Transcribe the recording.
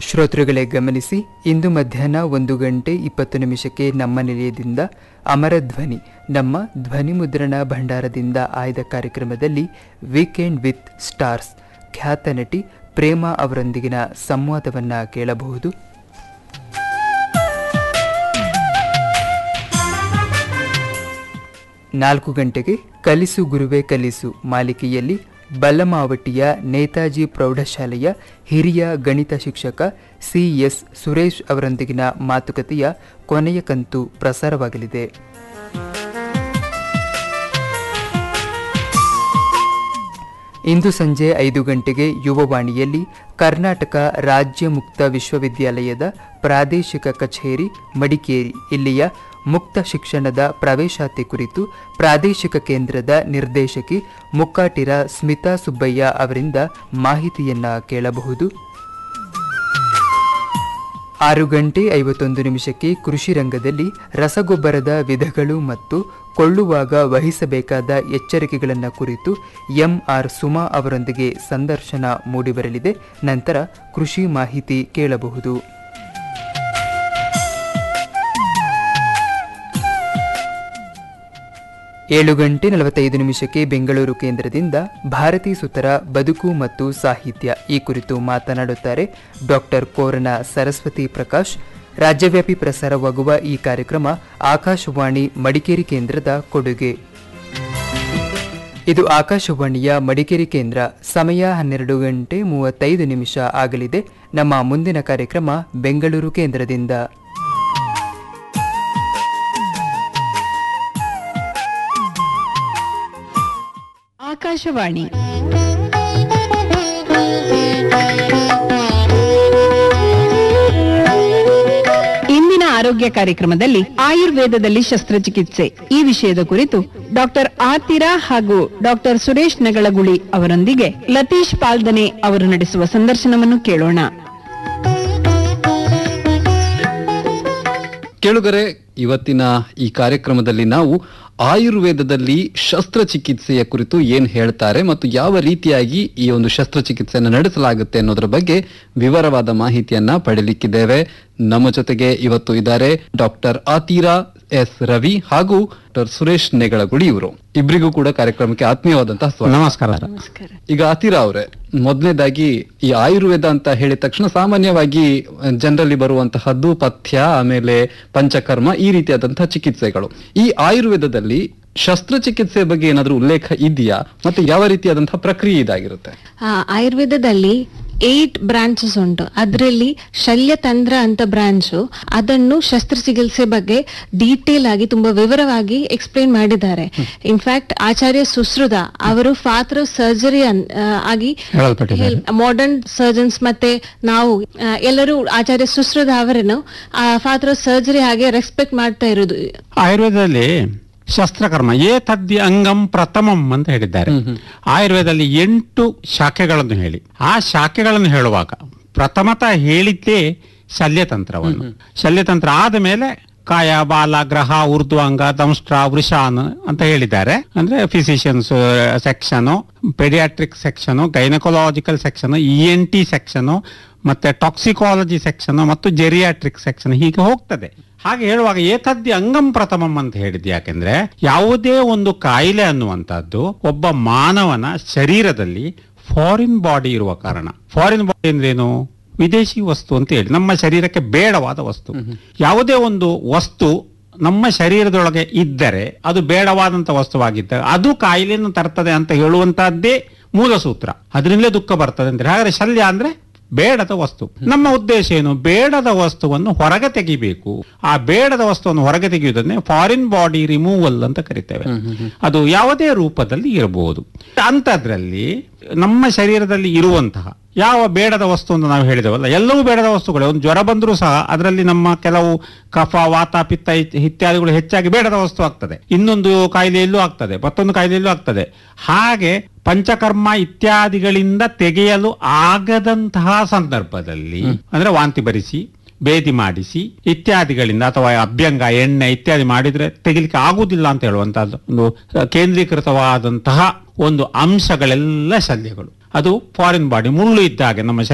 ಶ್ರೋತೃಗಳೇ ಗಮನಿಸಿ ಇಂದು ಮಧ್ಯಾಹ್ನ ಒಂದು ಗಂಟೆ ಇಪ್ಪತ್ತು ನಿಮಿಷಕ್ಕೆ ನಮ್ಮ ನಿಲಯದಿಂದ ಅಮರಧ್ವನಿ ನಮ್ಮ ಧ್ವನಿ ಮುದ್ರಣ ಭಂಡಾರದಿಂದ ಆಯ್ದ ಕಾರ್ಯಕ್ರಮದಲ್ಲಿ ವೀಕೆಂಡ್ ವಿತ್ ಸ್ಟಾರ್ಸ್ ಖ್ಯಾತ ನಟಿ ಪ್ರೇಮ ಅವರೊಂದಿಗಿನ ಸಂವಾದವನ್ನ ಕೇಳಬಹುದು ನಾಲ್ಕು ಗಂಟೆಗೆ ಕಲಿಸು ಗುರುವೆ ಕಲಿಸು ಮಾಲಿಕೆಯಲ್ಲಿ ಬಲ್ಲಮಾವಟಿಯ ನೇತಾಜಿ ಪ್ರೌಢಶಾಲೆಯ ಹಿರಿಯ ಗಣಿತ ಶಿಕ್ಷಕ ಸಿ ಎಸ್ ಸುರೇಶ್ ಅವರೊಂದಿಗಿನ ಮಾತುಕತೆಯ ಕೊನೆಯ ಕಂತು ಪ್ರಸಾರವಾಗಲಿದೆ ಇಂದು ಸಂಜೆ ಐದು ಗಂಟೆಗೆ ಯುವವಾಣಿಯಲ್ಲಿ ಕರ್ನಾಟಕ ರಾಜ್ಯ ಮುಕ್ತ ವಿಶ್ವವಿದ್ಯಾಲಯದ ಪ್ರಾದೇಶಿಕ ಕಚೇರಿ ಮಡಿಕೇರಿ ಇಲ್ಲಿಯ ಮುಕ್ತ ಶಿಕ್ಷಣದ ಪ್ರವೇಶಾತಿ ಕುರಿತು ಪ್ರಾದೇಶಿಕ ಕೇಂದ್ರದ ನಿರ್ದೇಶಕಿ ಮುಕ್ಕಾಟಿರ ಸ್ಮಿತಾ ಸುಬ್ಬಯ್ಯ ಅವರಿಂದ ಮಾಹಿತಿಯನ್ನ ಕೇಳಬಹುದು ಆರು ಗಂಟೆ ಐವತ್ತೊಂದು ನಿಮಿಷಕ್ಕೆ ಕೃಷಿ ರಂಗದಲ್ಲಿ ರಸಗೊಬ್ಬರದ ವಿಧಗಳು ಮತ್ತು ಕೊಳ್ಳುವಾಗ ವಹಿಸಬೇಕಾದ ಎಚ್ಚರಿಕೆಗಳನ್ನು ಕುರಿತು ಎಂಆರ್ ಸುಮಾ ಅವರೊಂದಿಗೆ ಸಂದರ್ಶನ ಮೂಡಿಬರಲಿದೆ ನಂತರ ಕೃಷಿ ಮಾಹಿತಿ ಕೇಳಬಹುದು ಏಳು ಗಂಟೆ ನಲವತ್ತೈದು ನಿಮಿಷಕ್ಕೆ ಬೆಂಗಳೂರು ಕೇಂದ್ರದಿಂದ ಭಾರತಿ ಸುತರ ಬದುಕು ಮತ್ತು ಸಾಹಿತ್ಯ ಈ ಕುರಿತು ಮಾತನಾಡುತ್ತಾರೆ ಡಾಕ್ಟರ್ ಕೋರನ ಸರಸ್ವತಿ ಪ್ರಕಾಶ್ ರಾಜ್ಯವ್ಯಾಪಿ ಪ್ರಸಾರವಾಗುವ ಈ ಕಾರ್ಯಕ್ರಮ ಆಕಾಶವಾಣಿ ಮಡಿಕೇರಿ ಕೇಂದ್ರದ ಕೊಡುಗೆ ಇದು ಆಕಾಶವಾಣಿಯ ಮಡಿಕೇರಿ ಕೇಂದ್ರ ಸಮಯ ಹನ್ನೆರಡು ಗಂಟೆ ಮೂವತ್ತೈದು ನಿಮಿಷ ಆಗಲಿದೆ ನಮ್ಮ ಮುಂದಿನ ಕಾರ್ಯಕ್ರಮ ಬೆಂಗಳೂರು ಕೇಂದ್ರದಿಂದ ಆಕಾಶವಾಣಿ ಇಂದಿನ ಆರೋಗ್ಯ ಕಾರ್ಯಕ್ರಮದಲ್ಲಿ ಆಯುರ್ವೇದದಲ್ಲಿ ಶಸ್ತ್ರಚಿಕಿತ್ಸೆ ಈ ವಿಷಯದ ಕುರಿತು ಡಾಕ್ಟರ್ ಆತಿರಾ ಹಾಗೂ ಡಾಕ್ಟರ್ ಸುರೇಶ್ ನಗಳಗುಳಿ ಅವರೊಂದಿಗೆ ಲತೀಶ್ ಪಾಲ್ದನೆ ಅವರು ನಡೆಸುವ ಸಂದರ್ಶನವನ್ನು ಕೇಳೋಣ ಕೇಳುಗರೆ ಇವತ್ತಿನ ಈ ಕಾರ್ಯಕ್ರಮದಲ್ಲಿ ನಾವು ಆಯುರ್ವೇದದಲ್ಲಿ ಶಸ್ತ್ರಚಿಕಿತ್ಸೆಯ ಕುರಿತು ಏನ್ ಹೇಳ್ತಾರೆ ಮತ್ತು ಯಾವ ರೀತಿಯಾಗಿ ಈ ಒಂದು ಶಸ್ತ್ರಚಿಕಿತ್ಸೆಯನ್ನು ನಡೆಸಲಾಗುತ್ತೆ ಅನ್ನೋದ್ರ ಬಗ್ಗೆ ವಿವರವಾದ ಮಾಹಿತಿಯನ್ನ ಪಡೆಯಲಿಕ್ಕಿದ್ದೇವೆ ನಮ್ಮ ಜೊತೆಗೆ ಇವತ್ತು ಇದ್ದಾರೆ ಡಾಕ್ಟರ್ ಆತೀರಾ ಎಸ್ ರವಿ ಹಾಗೂ ಡಾಕ್ಟರ್ ಸುರೇಶ್ ನೆಗಳಗುಳಿ ಇವರು ಇಬ್ಬರಿಗೂ ಕೂಡ ಕಾರ್ಯಕ್ರಮಕ್ಕೆ ಆತ್ಮೀಯವಾದಂತಹ ಸ್ವಾಗತ ನಮಸ್ಕಾರ ಈಗ ಆತಿರಾ ಅವರೇ ಮೊದಲನೇದಾಗಿ ಈ ಆಯುರ್ವೇದ ಅಂತ ಹೇಳಿದ ತಕ್ಷಣ ಸಾಮಾನ್ಯವಾಗಿ ಜನರಲ್ಲಿ ಬರುವಂತಹದ್ದು ಪಥ್ಯ ಆಮೇಲೆ ಪಂಚಕರ್ಮ ಈ ರೀತಿಯಾದಂತಹ ಚಿಕಿತ್ಸೆಗಳು ಈ ಆಯುರ್ವೇದದಲ್ಲಿ ಶಸ್ತ್ರಚಿಕಿತ್ಸೆ ಬಗ್ಗೆ ಏನಾದ್ರೂ ಉಲ್ಲೇಖ ಇದೆಯಾ ಮತ್ತೆ ಯಾವ ರೀತಿಯಾದಂತಹ ಪ್ರಕ್ರಿಯೆ ಇದಾಗಿರುತ್ತೆ ಆ, ಆಯುರ್ವೇದದಲ್ಲಿ ಏಟ್ ಬ್ರಾಂಚಸ್ ಉಂಟು ಅದರಲ್ಲಿ ಶಲ್ಯತಂತ್ರ ಅಂತ ಬ್ರಾಂಚು ಅದನ್ನು ಶಸ್ತ್ರಚಿಕಿತ್ಸೆ ಬಗ್ಗೆ ಡೀಟೇಲ್ ಆಗಿ ತುಂಬಾ ವಿವರವಾಗಿ ಎಕ್ಸ್ಪ್ಲೇನ್ ಮಾಡಿದ್ದಾರೆ ಇನ್ಫ್ಯಾಕ್ಟ್ ಆಚಾರ್ಯ ಸುಶ್ರುತ ಅವರು ಫಾದರ್ ಸರ್ಜರಿ ಆಗಿ ಹೇಳಲ್ಪಟ್ಟಿದ್ದಾರೆ. ಮಾಡರ್ನ್ ಸರ್ಜನ್ಸ್ ಮತ್ತೆ ನಾವು ಆ, ಎಲ್ಲರೂ ಆಚಾರ್ಯ ಸುಶ್ರುತ ಅವರನ್ನು ಫಾದರ್ ಸರ್ಜರಿ ಹಾಗೆ ರೆಸ್ಪೆಕ್ಟ್ ಮಾಡ್ತಾ ಇರೋದು ಆಯುರ್ವೇದದಲ್ಲಿ ಶಸ್ತ್ರಕರ್ಮ ಏ ತದ್ಯ ಅಂಗಂ ಪ್ರಥಮಂ ಅಂತ ಹೇಳಿದ್ದಾರೆ ಆಯುರ್ವೇದದಲ್ಲಿ ಎಂಟು ಶಾಖೆಗಳನ್ನು ಹೇಳಿ ಆ ಶಾಖೆಗಳನ್ನು ಹೇಳುವಾಗ ಪ್ರಥಮತಃ ಹೇಳಿದ್ದೇ ಶಲ್ಯತಂತ್ರವನ್ನು ಶಲ್ಯತಂತ್ರ ಆದ ಮೇಲೆ ಕಾಯ ಬಾಲ ಗ್ರಹ ಊರ್ಧ್ವಾಂಗ ದಂಷ್ಟ್ರ ವೃಷಾನ್ ಅಂತ ಹೇಳಿದ್ದಾರೆ ಅಂದ್ರೆ physicians section paediatric section gynaecological section E N T section ಮತ್ತೆ ಟಾಕ್ಸಿಕಾಲಜಿ ಸೆಕ್ಷನ್ ಮತ್ತು ಜೆರಿಯಾಟ್ರಿಕ್ ಸೆಕ್ಷನ್ ಹೀಗೆ ಹೋಗ್ತದೆ ಹಾಗೆ ಹೇಳುವಾಗ ಏತದ್ಯ ಅಂಗಂ ಪ್ರಥಮಂ ಅಂತ ಹೇಳಿದ್ ಯಾಕೆಂದ್ರೆ ಯಾವುದೇ ಒಂದು ಕಾಯಿಲೆ ಅನ್ನುವಂಥದ್ದು ಒಬ್ಬ ಮಾನವನ ಶರೀರದಲ್ಲಿ ಫಾರಿನ್ ಬಾಡಿ ಇರುವ ಕಾರಣ ಫಾರಿನ್ ಬಾಡಿ ಅಂದ್ರೇನು ವಿದೇಶಿ ವಸ್ತು ಅಂತ ಹೇಳಿ ನಮ್ಮ ಶರೀರಕ್ಕೆ ಬೇಡವಾದ ವಸ್ತು ಯಾವುದೇ ಒಂದು ವಸ್ತು ನಮ್ಮ ಶರೀರದೊಳಗೆ ಇದ್ದರೆ ಅದು ಬೇಡವಾದಂತ ವಸ್ತುವಾಗಿದ್ದರೆ ಅದು ಕಾಯಿಲೆಯನ್ನು ತರ್ತದೆ ಅಂತ ಹೇಳುವಂತಹದ್ದೇ ಮೂಲ ಸೂತ್ರ ಅದರಿಂದಲೇ ದುಃಖ ಬರ್ತದೆ ಅಂದ್ರೆ ಹಾಗಾದ್ರೆ ಶಲ್ಯ ಅಂದ್ರೆ ಬೇಡದ ವಸ್ತು ನಮ್ಮ ಉದ್ದೇಶ ಏನು ಬೇಡದ ವಸ್ತುವನ್ನು ಹೊರಗೆ ತೆಗಿಬೇಕು ಆ ಬೇಡದ ವಸ್ತುವನ್ನು ಹೊರಗೆ ತೆಗೆಯುವುದನ್ನೇ ಫಾರಿನ್ ಬಾಡಿ ರಿಮೂವಲ್ ಅಂತ ಕರಿತೇವೆ ಅದು ಯಾವುದೇ ರೂಪದಲ್ಲಿ ಇರಬಹುದು ಅಂತದ್ರಲ್ಲಿ ನಮ್ಮ ಶರೀರದಲ್ಲಿ ಇರುವಂತಹ ಯಾವ ಬೇಡದ ವಸ್ತು ಅಂತ ನಾವು ಹೇಳಿದವಲ್ಲ ಎಲ್ಲವೂ ಬೇಡದ ವಸ್ತುಗಳೇ ಒಂದು ಜ್ವರ ಬಂದರೂ ಸಹ ಅದರಲ್ಲಿ ನಮ್ಮ ಕೆಲವು ಕಫ ವಾತ ಪಿತ್ತ ಇತ್- ಇತ್ಯಾದಿಗಳು ಹೆಚ್ಚಾಗಿ ಬೇಡದ ವಸ್ತು ಆಗ್ತದೆ ಇನ್ನೊಂದು ಕಾಯಿಲೆಯಲ್ಲೂ ಆಗ್ತದೆ ಮತ್ತೊಂದು ಕಾಯಿಲೆಯಲ್ಲೂ ಆಗ್ತದೆ ಹಾಗೆ ಪಂಚಕರ್ಮ ಇತ್ಯಾದಿಗಳಿಂದ ತೆಗೆಯಲು ಆಗದಂತಹ ಸಂದರ್ಭದಲ್ಲಿ ಅಂದ್ರೆ ವಾಂತಿ ಬರಿಸಿ ಬೇದಿ ಮಾಡಿಸಿ ಇತ್ಯಾದಿಗಳಿಂದ ಅಥವಾ ಅಭ್ಯಂಗ ಎಣ್ಣೆ ಇತ್ಯಾದಿ ಮಾಡಿದ್ರೆ ತೆಗಿಲಿಕ್ಕೆ ಆಗುದಿಲ್ಲ ಅಂತ ಹೇಳುವಂತಹದ್ದು ಒಂದು ಕೇಂದ್ರೀಕೃತವಾದಂತಹ ಒಂದು ಅಂಶಗಳೆಲ್ಲ ಶಲ್ಯಗಳು ಅದು ಫಾರಿನ್ ಬಾಡಿ ಮುಳ್ಳು ಇದ್ದ ಹಾಗೆ ನಮ್ಮ